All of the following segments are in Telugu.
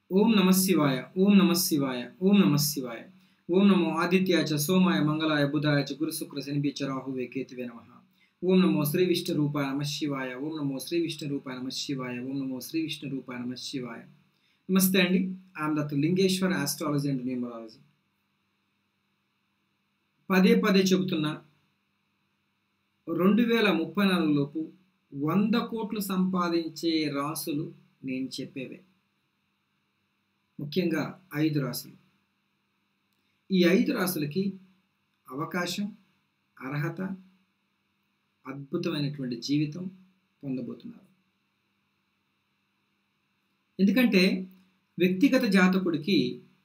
ఓం నమ శివాయ ఓం నమ శివాయ ఓం నమ శివాయ ఓం నమో ఆదిత్యాయ చ సోమాయ మంగళాయ బుధాయ చ గురు శుక్ర శనిభి చ రాహువే కేతువే నమ ఓం నమో శ్రీ విష్ణు రూపాయ నమ శివాయ ఓం నమో శ్రీ విష్ణు రూపాయ నమ శివాయ ఓం నమో శ్రీ విష్ణు రూపాయ నమ శివాయ నమస్తే అండి I'm doctor Lingeshwar astrology and numerology పదే పదే చెబుతున్నా రెండు వేల ముప్పై నాలుగు లోపు వంద కోట్లు సంపాదించే రాసులు నేను చెప్పేవే ముఖ్యంగా ఐదు రాసులు ఈ ఐదు రాసులకి అవకాశం అర్హత అద్భుతమైనటువంటి జీవితం పొందబోతున్నారు ఎందుకంటే వ్యక్తిగత జాతకుడికి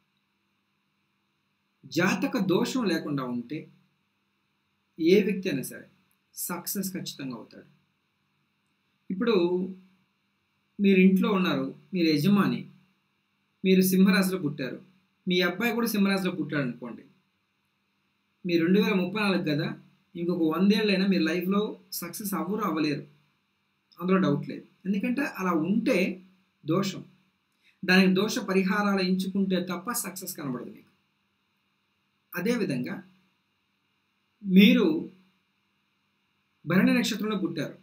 జాతక దోషం లేకుండా ఉంటే ఏ వ్యక్తి అయినా సరే సక్సెస్ ఖచ్చితంగా అవుతాడు ఇప్పుడు మీరు ఇంట్లో ఉన్నారు మీరు యజమాని మీరు సింహరాశిలో పుట్టారు మీ అబ్బాయి కూడా సింహరాశిలో పుట్టాడు అనుకోండి మీ రెండు వేల ముప్పై నాలుగు కదా ఇంకొక వందేళ్ళైనా మీ లైఫ్లో సక్సెస్ అవ్వరు అవ్వలేరు అందులో డౌట్ లేదు ఎందుకంటే అలా ఉంటే దోషం దానికి దోష పరిహారాలు ఎంచుకుంటే తప్ప సక్సెస్ కనబడదు మీకు అదేవిధంగా మీరు భరణి నక్షత్రంలో పుట్టారు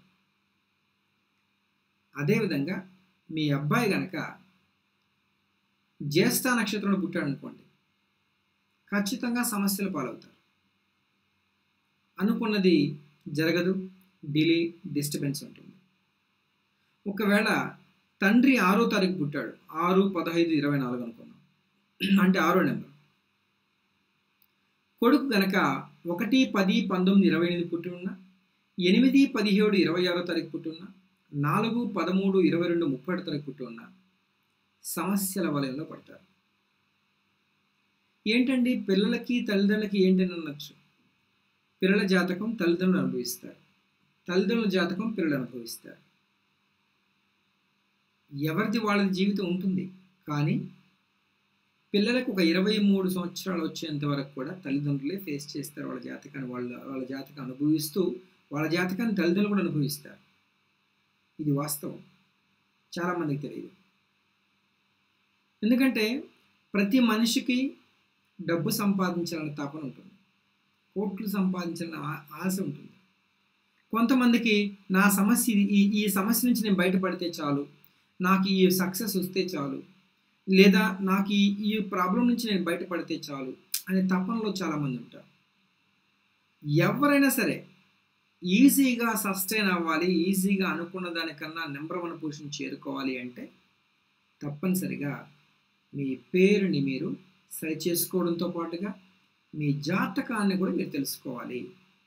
అదేవిధంగా మీ అబ్బాయి గనక జ్యేష్ఠ నక్షత్రంలో పుట్టాడు అనుకోండి ఖచ్చితంగా సమస్యలు పాలవుతారు అనుకున్నది జరగదు డిలే డిస్టర్బెన్స్ ఉంటుంది ఒకవేళ తండ్రి ఆరో తారీఖు పుట్టాడు ఆరు పదహైదు ఇరవై నాలుగు అనుకున్నాం అంటే ఆరో నెంబర్ కొడుకు గనక ఒకటి పది పంతొమ్మిది ఇరవై ఎనిమిది పుట్టి ఉన్న ఎనిమిది పదిహేడు ఇరవై ఆరో తారీఖు పుట్టి ఉన్న నాలుగు పదమూడు ఇరవై రెండు ముప్పై తారీఖు పుట్టి ఉన్న సమస్యల వలయంలో పడతారు ఏంటండి పిల్లలకి తల్లిదండ్రులకి ఏంటని అనొచ్చు పిల్లల జాతకం తల్లిదండ్రులు అనుభవిస్తారు తల్లిదండ్రుల జాతకం పిల్లలు అనుభవిస్తారు ఎవరిది వాళ్ళ జీవితం ఉంటుంది కానీ పిల్లలకు ఒక ఇరవై మూడు సంవత్సరాలు వచ్చేంత వరకు కూడా తల్లిదండ్రులే ఫేస్ చేస్తారు వాళ్ళ జాతకాన్ని వాళ్ళ వాళ్ళ జాతకం అనుభవిస్తూ వాళ్ళ జాతకాన్ని తల్లిదండ్రులు కూడా అనుభవిస్తారు ఇది వాస్తవం చాలామందికి తెలియదు ఎందుకంటే ప్రతి మనిషికి డబ్బు సంపాదించాలనే తపన ఉంటుంది కోట్లు సంపాదించాలన్న ఆశ ఉంటుంది కొంతమందికి నా సమస్య ఈ ఈ సమస్య నుంచి నేను బయటపడితే చాలు నాకు ఈ సక్సెస్ వస్తే చాలు లేదా నాకు ఈ ఈ ప్రాబ్లం నుంచి నేను బయటపడితే చాలు అనే తపనలో చాలామంది ఉంటారు ఎవరైనా సరే ఈజీగా సస్టైన్ అవ్వాలి ఈజీగా అనుకున్న దానికన్నా నెంబర్ వన్ పొజిషన్ చేరుకోవాలి అంటే తప్పనిసరిగా మీ పేరుని మీరు సరి చేసుకోవడంతో పాటుగా మీ జాతకాన్ని కూడా మీరు తెలుసుకోవాలి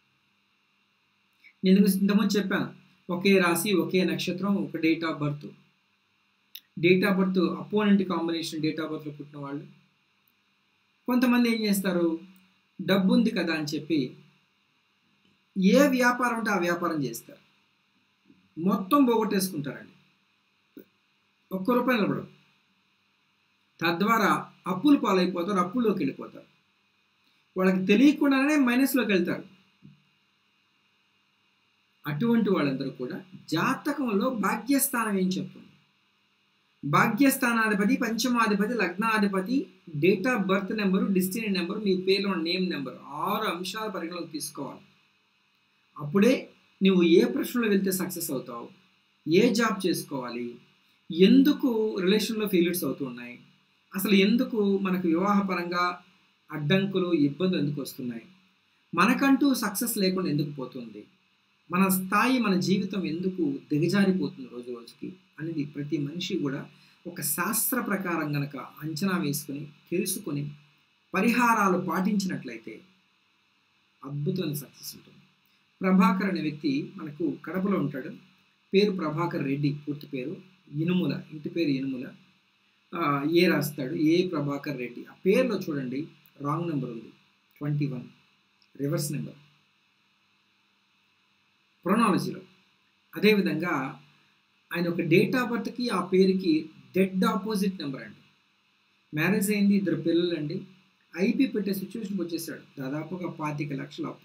నేను ఇంతకుముందు చెప్పాను ఒకే రాశి ఒకే నక్షత్రం ఒక date of birth date of birth opponent combination date of బర్త్లో పుట్టిన వాళ్ళు కొంతమంది ఏం చేస్తారు డబ్బు ఉంది కదా అని చెప్పి ఏ వ్యాపారం ఉంటే ఆ వ్యాపారం చేస్తారు మొత్తం పోగొట్టేసుకుంటారండి ఒక్క రూపాయి నిలబడదు తద్వారా అప్పులు పాలైపోతారు అప్పుల్లోకి వెళ్ళిపోతారు వాళ్ళకి తెలియకుండానే మైనస్లోకి వెళ్తారు అటువంటి వాళ్ళందరూ కూడా జాతకంలో భాగ్యస్థానం ఏం చెప్తుంది భాగ్యస్థానాధిపతి పంచమాధిపతి లగ్నాధిపతి date of birth number destiny number మీ పేరులో నేమ్ నెంబర్ ఆరు అంశాల పరిగణలోకి తీసుకోవాలి అప్పుడే నువ్వు ఏ ప్రశ్నలో వెళ్తే సక్సెస్ అవుతావు ఏ జాబ్ చేసుకోవాలి ఎందుకు రిలేషన్లో ఫెయిల్యూర్స్ అవుతున్నాయి అసలు ఎందుకు మనకు వివాహపరంగా అడ్డంకులు ఇబ్బందులు ఎందుకు వస్తున్నాయి మనకంటూ సక్సెస్ లేకుండా ఎందుకు పోతుంది మన స్థాయి మన జీవితం ఎందుకు దిగజారిపోతుంది రోజు రోజుకి అనేది ప్రతి మనిషి కూడా ఒక శాస్త్ర ప్రకారం గనక అంచనా వేసుకుని తెలుసుకొని పరిహారాలు పాటించినట్లయితే అద్భుతమైన సక్సెస్ ఉంటుంది ప్రభాకర్ అనే వ్యక్తి మనకు కడపలో ఉంటాడు పేరు ప్రభాకర్ రెడ్డి పూర్తి పేరు ఇనుముల ఇంటి పేరు ఇనుముల ఏ రాస్తాడు ఏ ప్రభాకర్ రెడ్డి ఆ పేరులో చూడండి రాంగ్ నెంబర్ ఉంది ట్వంటీ వన్ రివర్స్ నెంబర్ ప్రొనాలజీలో అదేవిధంగా ఆయన ఒక డేట్ ఆఫ్ బర్త్కి ఆ పేరుకి డెడ్ ఆపోజిట్ నెంబర్ అండి మ్యారేజ్ అయింది ఇద్దరు పిల్లలు అండి ఐపీ పెట్టే సిచ్యువేషన్కి వచ్చేసాడు దాదాపుగా పాతిక లక్షల అప్పు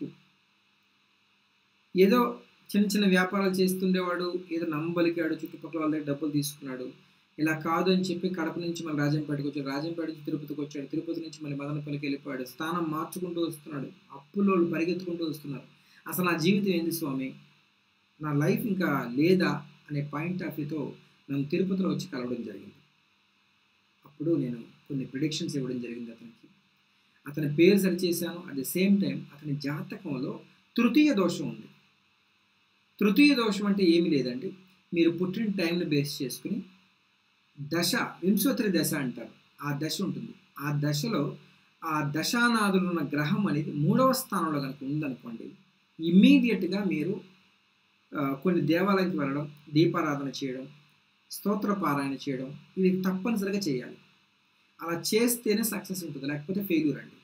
ఏదో చిన్న చిన్న వ్యాపారాలు చేస్తుండేవాడు ఏదో నమ్మబలికాడు చుట్టుపక్కల వాళ్ళ దగ్గర డబ్బులు తీసుకున్నాడు ఇలా కాదు అని చెప్పి కడప నుంచి మళ్ళీ రాజంపేటకి వచ్చాడు రాజంపేట నుంచి తిరుపతికి వచ్చాడు తిరుపతి నుంచి మళ్ళీ మదనపల్లికి వెళ్ళిపోయాడు స్థానం మార్చుకుంటూ వస్తున్నాడు అప్పులోళ్ళు పరిగెత్తుకుంటూ వస్తున్నారు అసలు నా జీవితం ఏంది స్వామి నా లైఫ్ ఇంకా లేదా అనే పాయింట్ ఆఫ్ వ్యూతో మేము తిరుపతిలో వచ్చి కలవడం జరిగింది అప్పుడు నేను కొన్ని ప్రిడిక్షన్స్ ఇవ్వడం జరిగింది అతనికి అతని పేరు సరిచేశాను అట్ ద సేమ్ టైం అతని జాతకంలో తృతీయ దోషం ఉంది తృతీయ దోషం అంటే ఏమీ లేదండి మీరు పుట్టిన టైంని బేస్ చేసుకుని దశ వింశోత్తరి దశ అంటారు ఆ దశ ఉంటుంది ఆ దశలో ఆ దశానాథులు ఉన్న గ్రహం అనేది మూడవ స్థానంలో కనుక ఉందనుకోండి ఇమ్మీడియట్గా మీరు ఆ, కొన్ని దేవాలయానికి వెళ్ళడం దీపారాధన చేయడం స్తోత్ర పారాయణ చేయడం ఇది తప్పనిసరిగా చేయాలి అలా చేస్తేనే సక్సెస్ ఉంటుంది లేకపోతే ఫెయిల్యూర్ అండి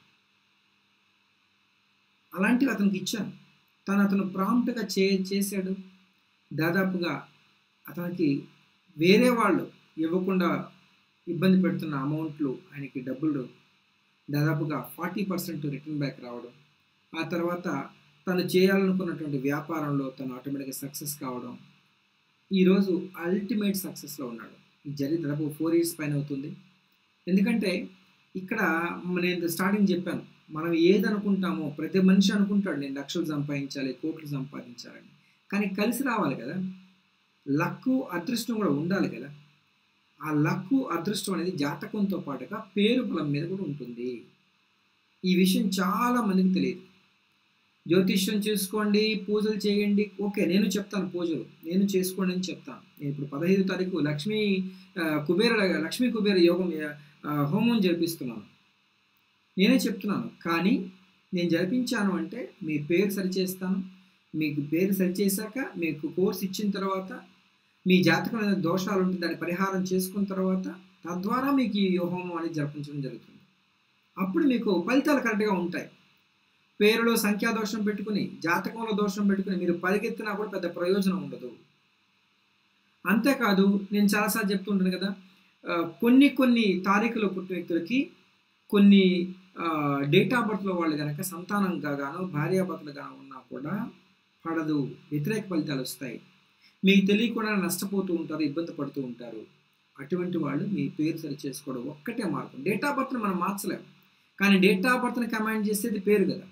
అలాంటివి అతనికి ఇచ్చాను తను అతను ప్రాంప్ట్గా చే చేశాడు దాదాపుగా అతనికి వేరే వాళ్ళు ఇవ్వకుండా ఇబ్బంది పెడుతున్న అమౌంట్లు ఆయనకి డబ్బులు దాదాపుగా ఫార్టీ పర్సెంట్ రిటర్న్ బ్యాక్ రావడం ఆ తర్వాత తను చేయాలనుకున్నటువంటి వ్యాపారంలో తను ఆటోమేటిక్గా సక్సెస్ కావడం ఈరోజు అల్టిమేట్ సక్సెస్లో ఉన్నాడు ఇది జరిగి దాదాపు ఫోర్ ఇయర్స్ పైన అవుతుంది ఎందుకంటే ఇక్కడ నేను స్టార్టింగ్ చెప్పాను మనం ఏది అనుకుంటామో ప్రతి మనిషి అనుకుంటాడు నేను లక్షలు సంపాదించాలి కోట్లు సంపాదించాలని కానీ కలిసి రావాలి కదా లక్కు అదృష్టం కూడా ఉండాలి కదా ఆ లక్కు అదృష్టం అనేది జాతకంతో పాటుగా పేరు బలం మీద కూడా ఉంటుంది ఈ విషయం చాలా మందికి తెలియదు జ్యోతిష్యం చేసుకోండి పూజలు చేయండి ఓకే నేను చెప్తాను పూజలు నేను చేసుకోండి అని చెప్తాను నేను ఇప్పుడు పదహైదు తారీఖు లక్ష్మీ ఆ, కుబేర లక్ష్మీ కుబేర యోగం ఆ, హోమం జరిపిస్తున్నాను నేనే చెప్తున్నాను కానీ నేను జరిపించాను అంటే మీ పేరు సరిచేస్తాను మీకు పేరు సరిచేశాక మీకు కోర్స్ ఇచ్చిన తర్వాత మీ జాతకం ఏదైనా దోషాలు ఉంటే దాన్ని పరిహారం చేసుకున్న తర్వాత తద్వారా మీకు ఈ హోమం అనేది జరిపించడం జరుగుతుంది అప్పుడు మీకు ఫలితాలు కరెక్ట్గా ఉంటాయి పేరులో సంఖ్యా దోషం పెట్టుకుని జాతకంలో దోషం పెట్టుకుని మీరు పరిగెత్తినా కూడా పెద్ద ప్రయోజనం ఉండదు అంతేకాదు నేను చాలాసార్లు చెప్తుంటాను కదా ఆ, కొన్ని కొన్ని తారీఖులో పుట్టిన వ్యక్తులకి కొన్ని డేట్ ఆఫ్ బర్త్లో వాళ్ళు కనుక సంతానంగా గాను భార్యాభర్తలు గాను ఉన్నా కూడా పడదు వ్యతిరేక ఫలితాలు వస్తాయి మీకు తెలియకుండా నష్టపోతూ ఉంటారు ఇబ్బంది పడుతూ ఉంటారు అటువంటి వాళ్ళు మీ పేరు సరి చేసుకోవడం ఒక్కటే మార్గం డేట్ ఆఫ్ బర్త్ని మనం మార్చలేం కానీ డేట్ ఆఫ్ బర్త్ని కమాండ్ చేసేది పేరు కదా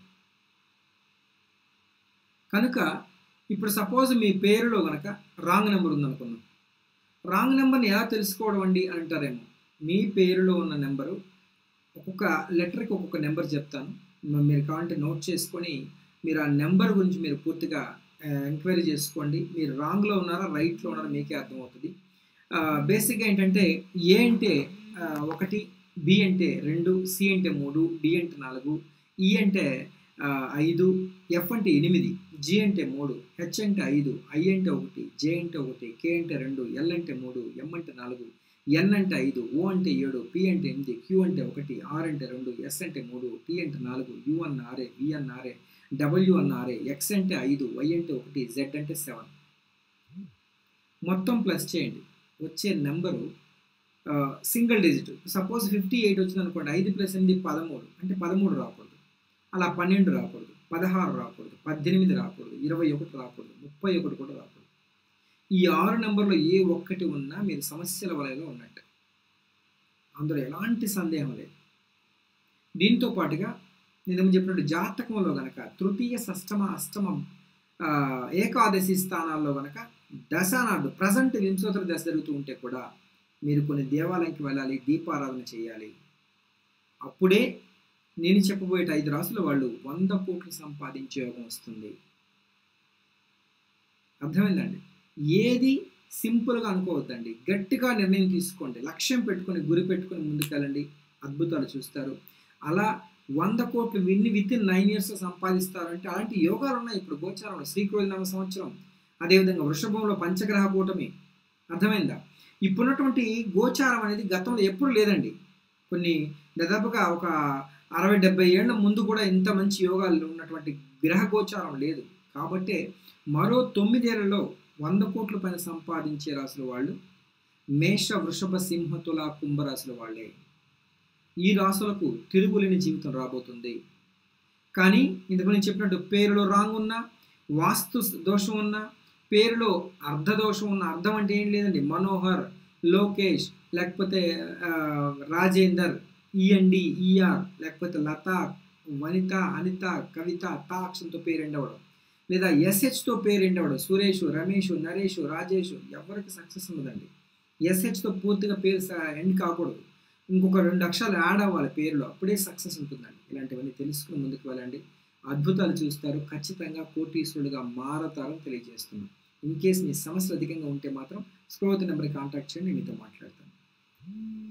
కనుక ఇప్పుడు సపోజ్ మీ పేరులో కనుక రాంగ్ నెంబర్ ఉందనుకున్నాం రాంగ్ నెంబర్ని ఎలా తెలుసుకోవడం అండి అని అంటారేమో మీ పేరులో ఉన్న నెంబరు ఒక్కొక్క లెటర్కి ఒక్కొక్క నెంబర్ చెప్తాను మ- మీరు కావాలంటే నోట్ చేసుకొని మీరు ఆ నెంబర్ గురించి మీరు పూర్తిగా ఎంక్వైరీ చేసుకోండి మీరు రాంగ్లో ఉన్నారా రైట్లో ఉన్నారా మీకే అర్థమవుతుంది బేసిక్గా ఏంటంటే ఏ అంటే ఆ, ఒకటి బి అంటే రెండు సి అంటే మూడు డి అంటే నాలుగు ఈ అంటే ఆ, ఐదు ఎఫ్ అంటే ఎనిమిది జి అంటే మూడు హెచ్ అంటే ఐదు ఐ అంటే ఒకటి జే అంటే ఒకటి కే అంటే రెండు ఎల్ అంటే మూడు ఎం అంటే నాలుగు ఎన్ అంటే ఐదు ఓ అంటే ఏడు పి అంటే ఎనిమిది క్యూ అంటే ఒకటి ఆర్ అంటే రెండు ఎస్ అంటే మూడు టీ అంటే నాలుగు యు అన్న ఆర్ఏ వి అన్న ఆర్ఏ డబ్ల్యూ అన్న ఆర్ఏ ఎక్స్ అంటే ఐదు వై అంటే ఒకటి జెడ్ అంటే సెవెన్ మొత్తం ప్లస్ చేయండి వచ్చే number single digit suppose fifty eight వచ్చింది అనుకోండి ఐదు ప్లస్ ఎనిమిది పదమూడు అంటే పదమూడు రాకూడదు అలా పన్నెండు రాకూడదు పదహారు రాకూడదు పద్దెనిమిది రాకూడదు ఇరవై ఒకటి రాకూడదు ముప్పై ఒకటి కూడా రాకూడదు ఈ ఆరు నెంబర్లో ఏ ఒక్కటి ఉన్నా మీరు సమస్యల వలయలో ఉన్నట్టు అందులో ఎలాంటి సందేహం లేదు దీంతో పాటుగా నేను చెప్పినట్టు జాతకంలో గనక తృతీయ షష్టమ అష్టమ ఆ, ఏకాదశి స్థానాల్లో గనక దశానాడు ప్రజెంట్ వింశోత్తర దశ జరుగుతూ ఉంటే కూడా మీరు కొన్ని దేవాలయంకి వెళ్ళాలి దీపారాధన చేయాలి అప్పుడే నేను చెప్పబోయే ఐదు రాసుల వాళ్ళు వంద కోట్లు సంపాదించే యోగం వస్తుంది అర్థమైందండి ఏది సింపుల్గా అనుకోవద్దండి గట్టిగా నిర్ణయం తీసుకోండి లక్ష్యం పెట్టుకొని గురి పెట్టుకొని ముందుకెళ్ళండి అద్భుతాలు చూస్తారు అలా వంద కోట్లు విన్ని విత్ ఇన్ నైన్ ఇయర్స్ సంపాదిస్తారంటే అలాంటి యోగాలు ఉన్నాయి ఇప్పుడు గోచారంలో శ్రీకృష్ణ సంవత్సరం అదేవిధంగా వృషభంలో పంచగ్రహ కూటమి అర్థమైందా ఇప్పుడున్నటువంటి గోచారం అనేది గతంలో ఎప్పుడు లేదండి కొన్ని దాదాపుగా ఒక అరవై డెబ్బై ఏళ్ళ ముందు కూడా ఇంత మంచి యోగాలు ఉన్నటువంటి గ్రహ గోచారం లేదు కాబట్టి మరో తొమ్మిదేళ్లలో వంద కోట్ల పైన సంపాదించే రాసుల వాళ్ళు మేష వృషభ సింహ తుల కుంభరాశుల వాళ్ళే ఈ రాసులకు తిరుగులేని జీవితం రాబోతుంది కానీ ఇంతకు నేను చెప్పినట్టు పేరులో రాంగ్ ఉన్నా వాస్తు దోషం ఉన్నా పేరులో అర్ధ దోషం ఉన్న అర్థం అంటే ఏం లేదండి మనోహర్ లోకేష్ లేకపోతే ఆ, రాజేందర్ ఈఎన్డి ఈఆర్ లేకపోతే లత వనిత అనిత కవిత తా అక్షరంతో పేరు ఎండ్ అవ్వడం లేదా ఎస్హెచ్తో పేరు ఎండ్ అవ్వడం సురేష్ రమేష్ నరేష్ రాజేష్ ఎవరికి సక్సెస్ ఉండదండి ఎస్హెచ్తో పూర్తిగా పేరు ఎండ్ కాకూడదు ఇంకొక రెండు అక్షరాలు యాడ్ అవ్వాలి పేరులో అప్పుడే సక్సెస్ ఉంటుందండి ఇలాంటివన్నీ తెలుసుకుని ముందుకు వెళ్ళండి అద్భుతాలు చూస్తారు ఖచ్చితంగా కోటీశ్వరుడుగా మారతారని తెలియజేస్తున్నాను ఇన్ కేస్ మీ సమస్యలు అధికంగా ఉంటే మాత్రం స్క్రోత్ నెంబర్కి కాంటాక్ట్ చేయండి నేను మీతో మాట్లాడతాను